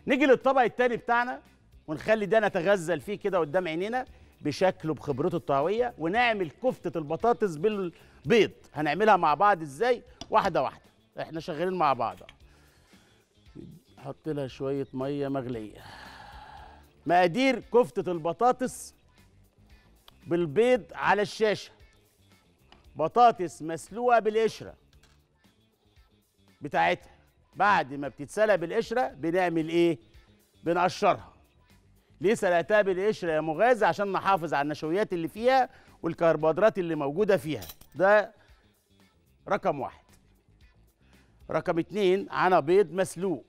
نيجي للطبق التاني بتاعنا ونخلي ده نتغزل فيه كده قدام عينينا بشكله بخبرته الطهويه ونعمل كفته البطاطس بالبيض هنعملها مع بعض ازاي واحده واحده احنا شغالين مع بعض احط لها شويه ميه مغليه مقادير كفته البطاطس بالبيض على الشاشه بطاطس مسلوقه بالقشره بتاعتها بعد ما بتتسلق بالقشره بنعمل ايه بنقشرها ليه سلقتها بالقشره يا مغازي عشان نحافظ على النشويات اللي فيها والكربوهيدرات اللي موجوده فيها ده رقم واحد رقم اتنين عنا بيض مسلوق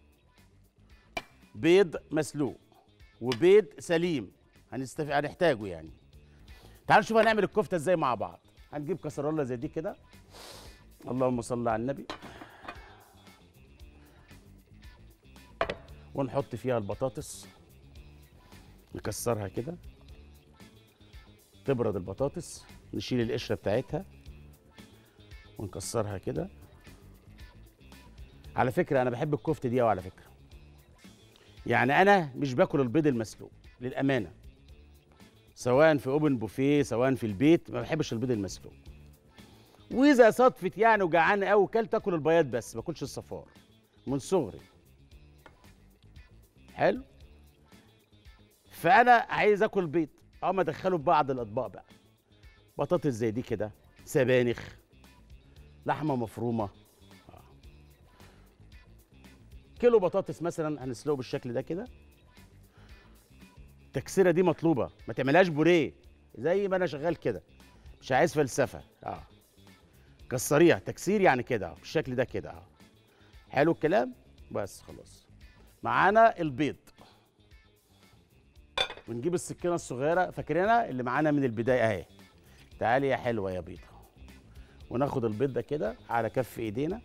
بيض مسلوق وبيض سليم هنستف... هنحتاجه يعني تعالوا نشوف هنعمل الكفته ازاي مع بعض هنجيب كسرولة زي دي كده اللهم صل على النبي ونحط فيها البطاطس نكسرها كده تبرد البطاطس نشيل القشره بتاعتها ونكسرها كده على فكره انا بحب الكفته دي قوي على فكره يعني انا مش باكل البيض المسلوق للامانه سواء في اوبن بوفيه سواء في البيت ما بحبش البيض المسلوق واذا صدفت يعني وجعان قوي كلت اكل البياض بس ما باكلش الصفار من صغري حلو فانا عايز اكل بيض اقوم ادخله في بعض الاطباق بقى بطاطس زي دي كده سبانخ لحمه مفرومه آه. كيلو بطاطس مثلا هنسلقه بالشكل ده كده التكسيره دي مطلوبه ما تعملهاش بوريه زي ما انا شغال كده مش عايز فلسفه اه كسريها تكسير يعني كده اهو بالشكل ده كده اهو حلو الكلام بس خلاص معانا البيض ونجيب السكينه الصغيره فاكرينها اللي معانا من البدايه اهي تعالي يا حلوه يا بيضه وناخد البيض ده كده على كف ايدينا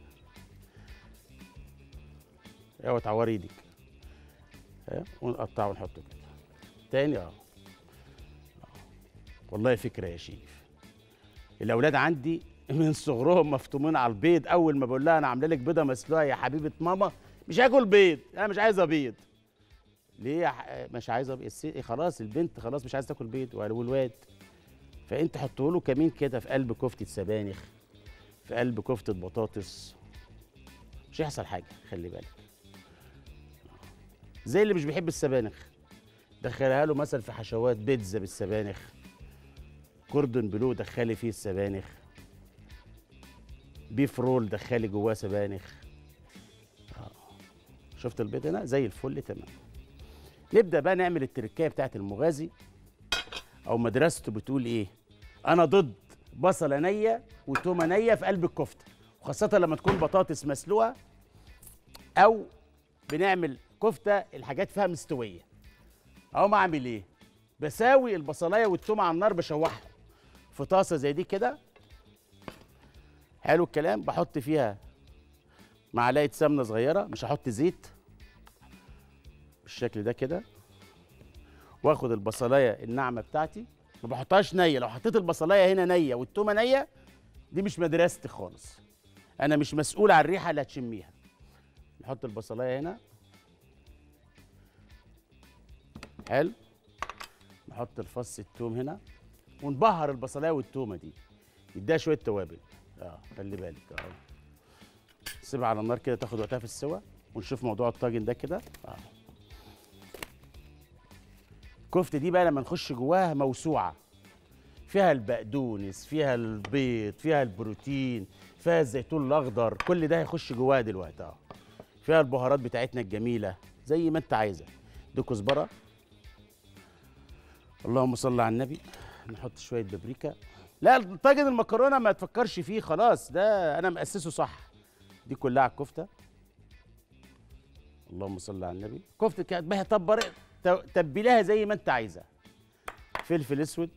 اوعى تعوري ايدك اهي ونقطعه ونحطه كده تاني اه والله فكره يا شيف الاولاد عندي من صغرهم مفتومين على البيض اول ما بقول لها انا عامله لك بيضه مسلوقه يا حبيبه ماما مش هاكل بيض انا مش عايزه بيض ليه يا ح- مش عايزه بيض الس- خلاص البنت خلاص مش عايزه تاكل بيض والواد فانت حطه له كمين كده في قلب كفته سبانخ في قلب كفته بطاطس مش هيحصل حاجه خلي بالك زي اللي مش بيحب السبانخ دخلها له مثلا في حشوات بيتزا بالسبانخ كوردون بلو دخلي فيه السبانخ بيف رول دخلي جواه سبانخ آه. شفت البيض هنا زي الفل تمام نبدا بقى نعمل التركايه بتاعت المغازي او مدرسته بتقول ايه انا ضد بصله نيه وتومه نيه في قلب الكفته وخاصه لما تكون بطاطس مسلوقه او بنعمل كفته الحاجات فيها مستويه اقوم اعمل ايه بساوي البصلايه والتومه على النار بشوحهم في طاسه زي دي كده حلو الكلام بحط فيها معلقه سمنه صغيره مش هحط زيت بالشكل ده كده واخد البصلايه الناعمه بتاعتي ما بحطهاش نيه لو حطيت البصلايه هنا نيه والتومه نيه دي مش مدرستي خالص انا مش مسؤول عن الريحه اللي هتشميها نحط البصلايه هنا حلو نحط الفص التوم هنا ونبهر البصلايه والتومه دي يديها شويه توابل اه خلي بالك اه سيبها على النار كده تاخد وقتها في السوا ونشوف موضوع الطاجن ده كده اه الكفته دي بقى لما نخش جواها موسوعه فيها البقدونس فيها البيض فيها البروتين فيها الزيتون الاخضر كل ده هيخش جواها دلوقتي اه فيها البهارات بتاعتنا الجميله زي ما انت عايزه دي كزبره اللهم صل على النبي نحط شويه بابريكا لا طاجن المكرونه ما تفكرش فيه خلاص ده انا مأسسه صح دي كلها على الكفته اللهم صل على النبي كفته كانت بها طب تبليها زي ما انت عايزه فلفل اسود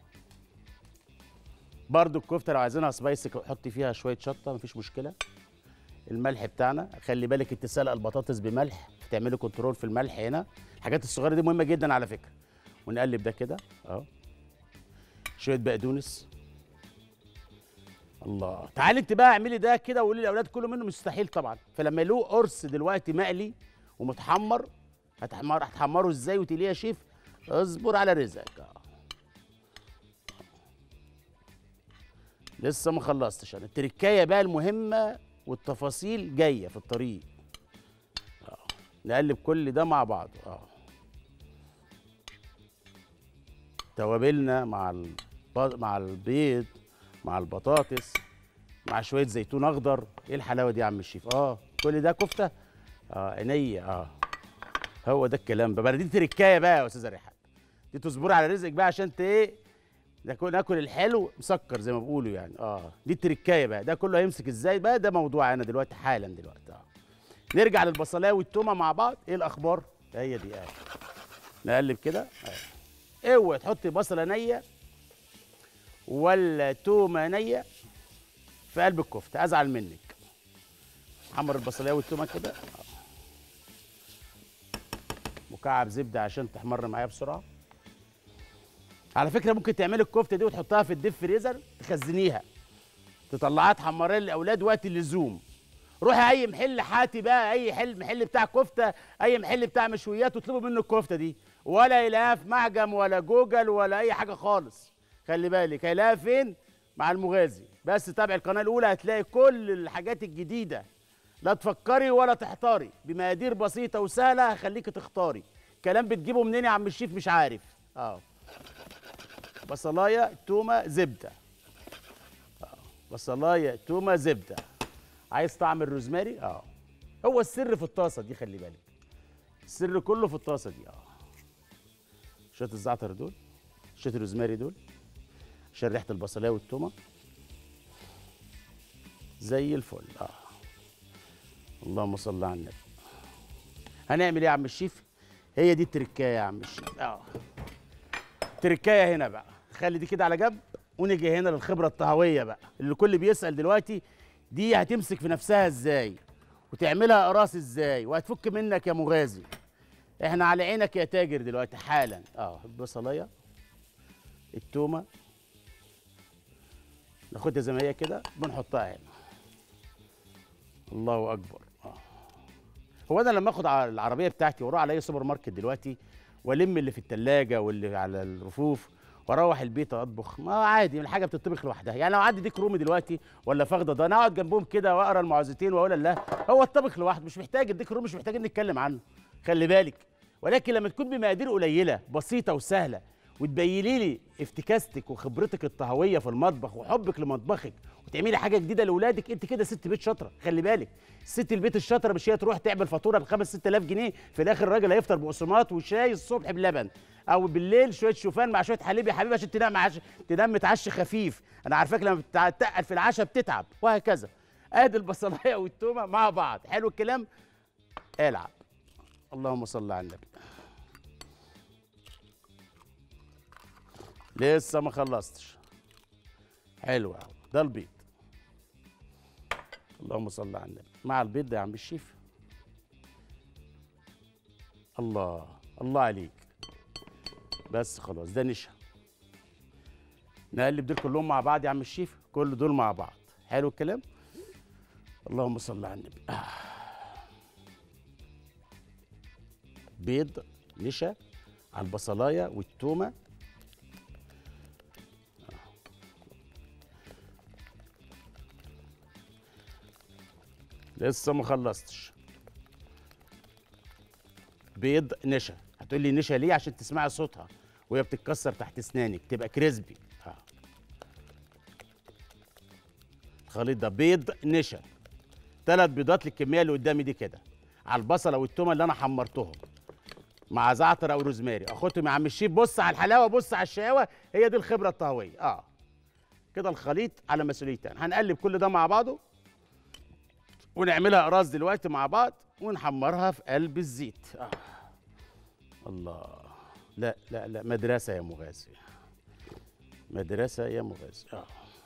برضو الكفته لو عايزينها سبايسي حطي فيها شويه شطه مفيش مشكله الملح بتاعنا خلي بالك انت سلق البطاطس بملح تعملي كنترول في الملح هنا الحاجات الصغيره دي مهمه جدا على فكره ونقلب ده كده اهو شويه بقدونس الله تعالي انت بقى اعملي ده كده وقولي للاولاد كلوا منه مستحيل طبعا فلما يلوه قرص دلوقتي مقلي ومتحمر هتحمر هتحمره ازاي وتقليه يا شيف اصبر على رزقك آه. لسه ما خلصتش انا التركايه بقى المهمه والتفاصيل جايه في الطريق آه. نقلب كل ده مع بعض اه توابلنا مع الب... مع البيض مع البطاطس مع شويه زيتون اخضر ايه الحلاوه دي يا عم الشيف اه كل ده كفته اه عينيا اه هو ده الكلام بقى دي تركايه بقى يا استاذه ريحان دي تصبري على رزقك بقى عشان ت ايه ناكل ناكل الحلو مسكر زي ما بيقولوا يعني اه دي التركايه بقى ده كله هيمسك ازاي بقى ده موضوع انا دلوقتي حالا دلوقتي اه نرجع للبصلايه والتومه مع بعض ايه الاخبار هي دي اه نقلب كده اه اوعي تحطي بصله نيه ولا تومه نيه في قلب الكفته ازعل منك حمر البصلايه والتومه كده آه. مكعب زبده عشان تحمر معايا بسرعه على فكره ممكن تعملي الكفته دي وتحطها في الديب فريزر تخزنيها تطلعها تحمريها للاولاد وقت اللزوم روحي اي محل حاتي بقى اي حل محل بتاع كفته اي محل بتاع مشويات واطلبوا منه الكفته دي ولا يلاقيها في معجم ولا جوجل ولا اي حاجه خالص خلي بالك هيلاقيها فين مع المغازي بس تابع القناه الاولى هتلاقي كل الحاجات الجديده لا تفكري ولا تحتاري بمقادير بسيطه وسهله هخليكي تختاري كلام بتجيبه منين يا عم الشيف مش عارف اه بصلايه تومه زبده آه. بصلايه تومه زبده عايز طعم الروزماري اه هو السر في الطاسه دي خلي بالك السر كله في الطاسه دي اه شويه الزعتر دول شويه الروزماري دول عشان ريحه البصلايه والتومه زي الفل اه اللهم صل على النبي هنعمل ايه يا عم الشيف هي دي التركايه يا عم الشيف اه تركايه هنا بقى خلي دي كده على جنب ونيجي هنا للخبره الطهويه بقى اللي الكل بيسال دلوقتي دي هتمسك في نفسها ازاي وتعملها قراص ازاي وهتفك منك يا مغازي احنا على عينك يا تاجر دلوقتي حالا اه البصلايه التومه ناخدها زي ما هي كده بنحطها هنا الله اكبر اه هو انا لما اخد ع- العربيه بتاعتي واروح على اي سوبر ماركت دلوقتي والم اللي في التلاجة واللي على الرفوف واروح البيت اطبخ ما عادي الحاجه بتطبخ لوحدها يعني لو عندي ديك رومي دلوقتي ولا فخده ده انا اقعد جنبهم كده واقرا المعوذتين واقول الله هو الطبخ لوحده مش محتاج الديك رومي مش محتاج نتكلم عنه خلي بالك ولكن لما تكون بمقادير قليله بسيطه وسهله وتبيني لي افتكاستك وخبرتك الطهويه في المطبخ وحبك لمطبخك وتعملي حاجه جديده لاولادك انت كده ست بيت شاطره خلي بالك ست البيت الشاطره مش هي تروح تعمل فاتوره ب 5 6000 جنيه في الاخر الراجل هيفطر بقسماط وشاي الصبح بلبن او بالليل شويه شوفان مع شويه حليب يا حبيبي عشان تنام عش... تنام متعشي خفيف انا عارفاك لما بتتقل في العشاء بتتعب وهكذا ادي البصلايه والتومه مع بعض حلو الكلام العب اللهم صل على النبي لسه ما خلصتش حلو قوي ده البيض اللهم صل على النبي مع البيض ده يا عم الشيف الله الله عليك بس خلاص ده نشا نقلب دول كلهم مع بعض يا عم الشيف كل دول مع بعض حلو الكلام اللهم صل على النبي آه. بيض نشا على البصلايه والتومه لسه ما خلصتش بيض نشا هتقول لي نشا ليه عشان تسمعي صوتها وهي بتتكسر تحت اسنانك تبقى كريسبي اه الخليط ده بيض نشا ثلاث بيضات للكميه اللي قدامي دي كده على البصله والتومه اللي انا حمرتهم مع زعتر او روزماري اخدهم يا عم الشيف بص على الحلاوه بص على الشقاوه هي دي الخبره الطهويه اه كده الخليط على مسؤوليتي أنا. هنقلب كل ده مع بعضه ونعملها اقراص دلوقتي مع بعض ونحمرها في قلب الزيت آه. الله لا لا لا مدرسة يا مغازي مدرسة يا مغازي آه.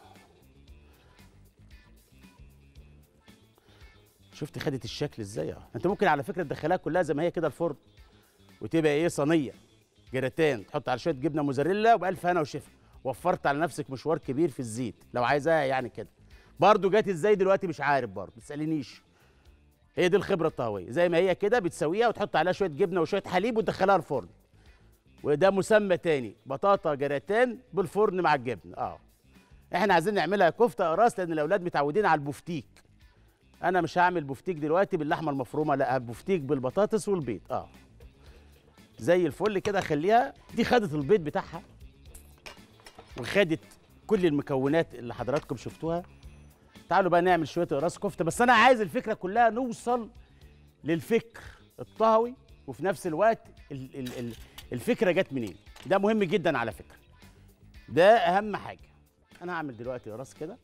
شفت خدت الشكل ازاي اه انت ممكن على فكره تدخلها كلها زي ما هي كده الفرن وتبقى ايه صينيه جراتان تحط على شويه جبنه موزاريلا وبالف هنا وشفا وفرت على نفسك مشوار كبير في الزيت لو عايزاها يعني كده برضو جات ازاي دلوقتي مش عارف برضو ما تسالينيش هي دي الخبره الطهويه زي ما هي كده بتسويها وتحط عليها شويه جبنه وشويه حليب وتدخلها الفرن وده مسمى تاني بطاطا جراتان بالفرن مع الجبن اه احنا عايزين نعملها كفته قراص لان الاولاد متعودين على البفتيك انا مش هعمل بفتيك دلوقتي باللحمه المفرومه لا بفتيك بالبطاطس والبيض اه زي الفل كده خليها دي خدت البيض بتاعها وخدت كل المكونات اللي حضراتكم شفتوها تعالوا بقى نعمل شويه راس كفته بس انا عايز الفكره كلها نوصل للفكر الطهوي وفي نفس الوقت ال ال ال الفكره جت منين ده مهم جدا على فكره ده اهم حاجه انا هعمل دلوقتي راس كده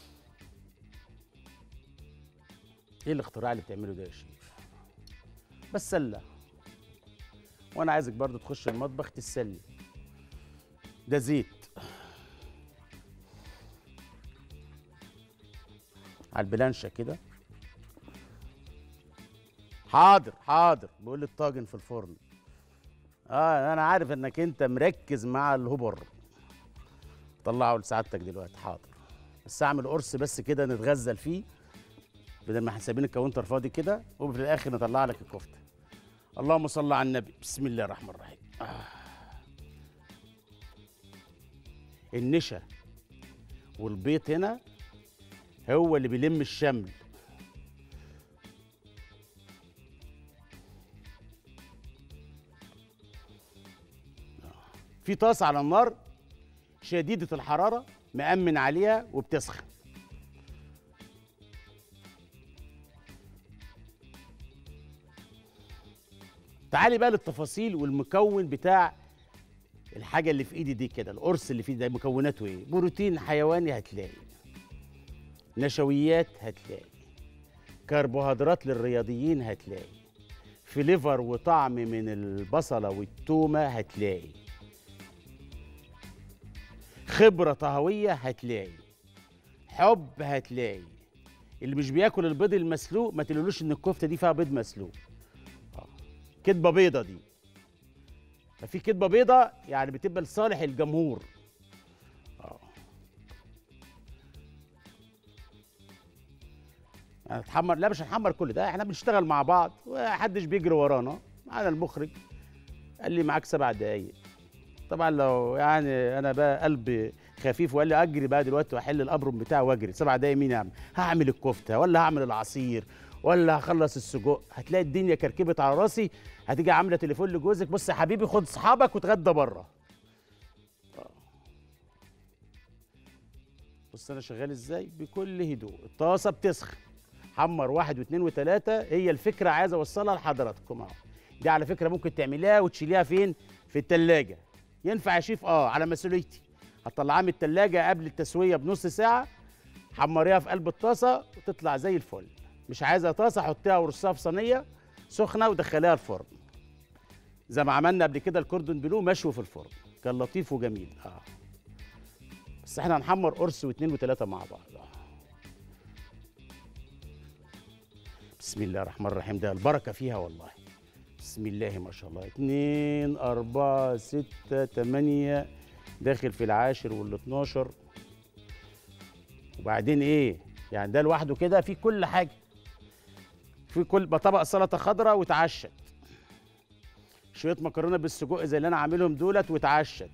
ايه الاختراع اللي بتعمله ده يا شيف بس سله وانا عايزك برضو تخش المطبخ تسلي ده زيت على البلانشه كده حاضر حاضر بيقول لي الطاجن في الفرن اه انا عارف انك انت مركز مع الهبر طلعه لسعادتك دلوقتي حاضر بس اعمل قرص بس كده نتغزل فيه بدل ما احنا سايبين الكاونتر فاضي كده وفي الاخر نطلع لك الكفته اللهم صل على النبي بسم الله الرحمن الرحيم آه. النشا والبيض هنا هو اللي بيلم الشمل في طاسه على النار شديده الحراره مأمن عليها وبتسخن تعالي بقى للتفاصيل والمكون بتاع الحاجه اللي في ايدي دي كده القرص اللي في ايدي ده مكوناته ايه بروتين حيواني هتلاقي نشويات هتلاقي كربوهيدرات للرياضيين هتلاقي فليفر وطعم من البصله والتومه هتلاقي خبره طهويه هتلاقي حب هتلاقي اللي مش بياكل البيض المسلوق ما تقولوش ان الكفته دي فيها بيض مسلوق آه. كدبه بيضه دي ففي كدبه بيضه يعني بتبقى لصالح الجمهور اه هنتحمر لا مش هنحمر كل ده احنا بنشتغل مع بعض ومحدش بيجري ورانا معانا المخرج قال لي معاك سبع دقايق طبعا لو يعني انا بقى قلبي خفيف وقال لي اجري بقى دلوقتي واحل الابرم بتاعي واجري سبع دقايق مين يعمل هعمل الكفته ولا هعمل العصير ولا هخلص السجق هتلاقي الدنيا كركبت على راسي هتيجي عامله تليفون لجوزك بص يا حبيبي خد اصحابك وتغدى بره بص انا شغال ازاي بكل هدوء الطاسه بتسخن حمر واحد واثنين وثلاثه هي الفكره عايز اوصلها لحضراتكم اهو دي على فكره ممكن تعمليها وتشيليها فين في التلاجة ينفع يا شيف اه على مسؤوليتي هتطلعها من التلاجة قبل التسويه بنص ساعه حمريها في قلب الطاسه وتطلع زي الفل مش عايزه طاسه حطيها ورصها في صينيه سخنه ودخليها الفرن زي ما عملنا قبل كده الكوردون بلو مشوي في الفرن كان لطيف وجميل اه بس احنا هنحمر قرص واثنين وثلاثه مع بعض آه. بسم الله الرحمن الرحيم ده البركه فيها والله بسم الله ما شاء الله اتنين أربعة ستة تمانية داخل في العاشر والاتناشر وبعدين ايه يعني ده لوحده كده في كل حاجة في كل طبق سلطة خضراء واتعشت شوية مكرونة بالسجق زي اللي أنا عاملهم دولت واتعشت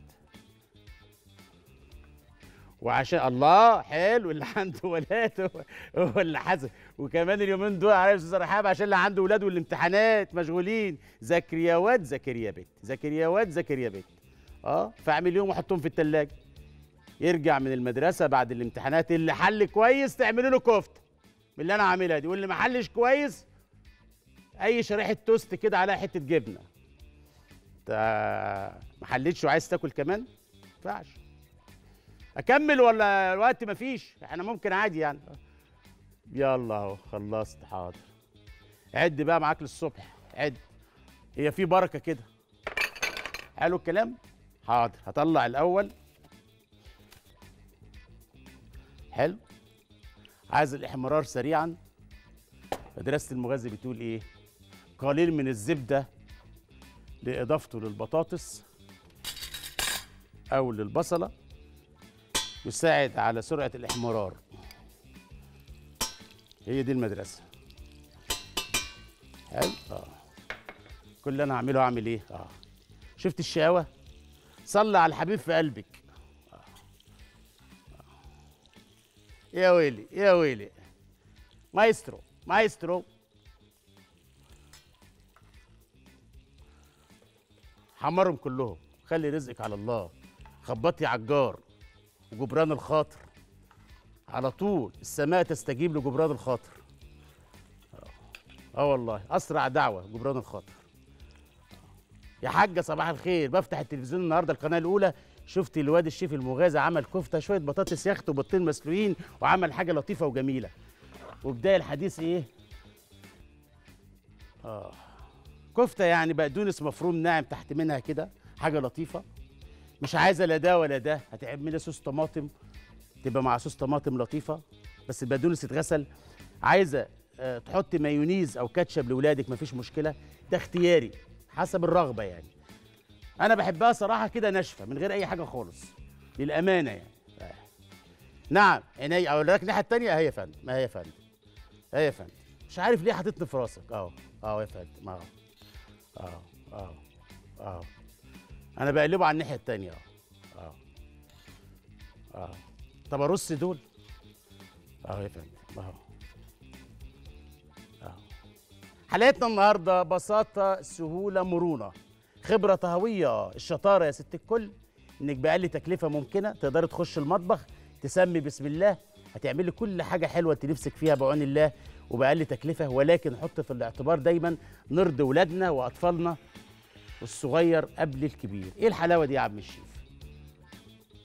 وعشان الله حلو اللي عنده ولاد هو اللي حاسب وكمان اليومين دول على استاذ رحاب عشان اللي عنده ولاد والامتحانات مشغولين ذاكر يا واد ذاكر يا بت ذاكر يا واد ذاكر يا بت اه فاعمل يوم وحطهم في التلاجة يرجع من المدرسة بعد الامتحانات اللي حل كويس تعملوا له كفتة من اللي أنا عاملها دي واللي ما حلش كويس أي شريحة توست كده عليها حتة جبنة انت ما حلتش وعايز تاكل كمان ما ينفعش اكمل ولا الوقت مفيش احنا ممكن عادي يعني يلا اهو خلصت حاضر عد بقى معاك للصبح عد هي في بركه كده حلو الكلام حاضر هطلع الاول حلو عايز الاحمرار سريعا مدرسه المغذي بتقول ايه قليل من الزبده لاضافته للبطاطس او للبصله يساعد على سرعة الإحمرار هي دي المدرسة حلو اه كل اللي انا هعمله هعمل ايه اه شفت الشقاوه صلي على الحبيب في قلبك آه. آه. يا ويلي يا ويلي مايسترو مايسترو حمرهم كلهم خلي رزقك على الله خبطي على الجار وجبران الخاطر على طول السماء تستجيب لجبران الخاطر اه آه والله اسرع دعوه جبران الخاطر يا حاجه صباح الخير بفتح التلفزيون النهارده القناه الاولى شفت الواد الشيف المغازي عمل كفته شويه بطاطس يخت وبيضتين مسلوقين وعمل حاجه لطيفه وجميله وبدايه الحديث ايه اه كفته يعني بقدونس مفروم ناعم تحت منها كده حاجه لطيفه مش عايزه لا ده ولا ده هتعملي صوص طماطم تبقى مع صوص طماطم لطيفه بس البقدونس يتغسل عايزه آه، تحطي مايونيز او كاتشب لاولادك مفيش مشكله ده اختياري حسب الرغبه يعني انا بحبها صراحه كده ناشفه من غير اي حاجه خالص للامانه يعني آه. نعم عيني اقول لك الناحيه الثانيه اهي يا فندم ما هي يا فندم اهي يا فندم مش عارف ليه حاططني في راسك اهو اهو يا فندم اهو اهو اهو اهو انا بقلبه على الناحيه الثانيه اهو اهو اهو طب ارص دول اهو يا فندم اهو اهو حلقتنا النهارده بساطه سهوله مرونه خبره طهويه الشطاره يا ست الكل انك باقل تكلفه ممكنه تقدري تخش المطبخ تسمي بسم الله هتعملي كل حاجه حلوه انت نفسك فيها بعون الله وباقل تكلفه ولكن حط في الاعتبار دايما نرضي ولادنا واطفالنا الصغير قبل الكبير ايه الحلاوه دي يا عم الشيف